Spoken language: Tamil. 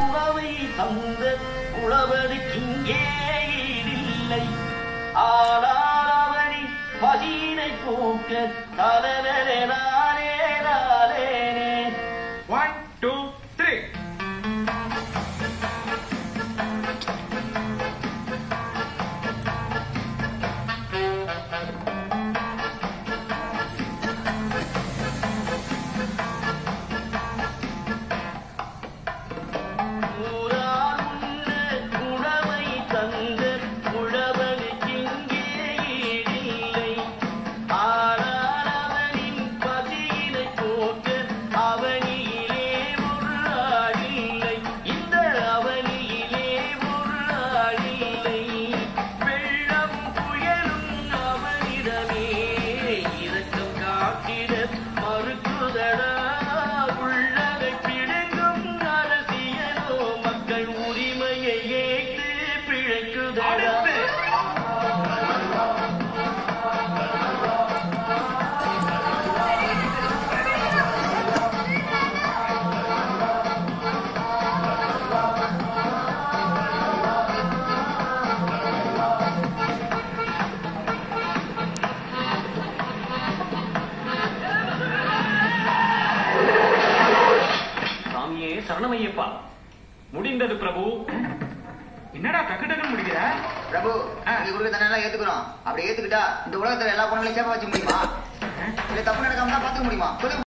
உணவை தந்த உழவருக்கிங்கே ஈடில்லை ஆனால் அவனி பசியினை போக்க தலைவரே நானே நானேனே ஒன் டூ த்ரீ ஊரார் உண்ண உணவை தந்த உழவனுக்கிங்கே ஈடில்லை ஆனால் அவனின் பசியினை போக்க அவனியிலே ஒரு ஆளில்லை இந்த அவனியிலே ஒரு ஆளில்லை வெள்ளம் புயலும் அவனிடமே இரக்கம் காட்டிட மறுக்குதடா உள்ளதை பிடுங்கும் அரசியலோ மக்கள் உரிமையை ஏற்று பிழைக்குதடா சாமியே சரணமையப்பா முடிந்தது பிரபு என்னடா டக்கு டக்குன்னு முடிக்கிற பிரபு ஆ. நீ கொடுக்க தண்டனை ஏத்துக்கிறோம் அப்படி ஏத்துக்கிட்டா இந்த உலகத்துல எல்லா பொண்ணுகளையும் சேப்ப வச்சு முடியுமா இல்ல தப்பு நடக்காம தான் பாத்துக்க முடியுமா சொல்லுங்க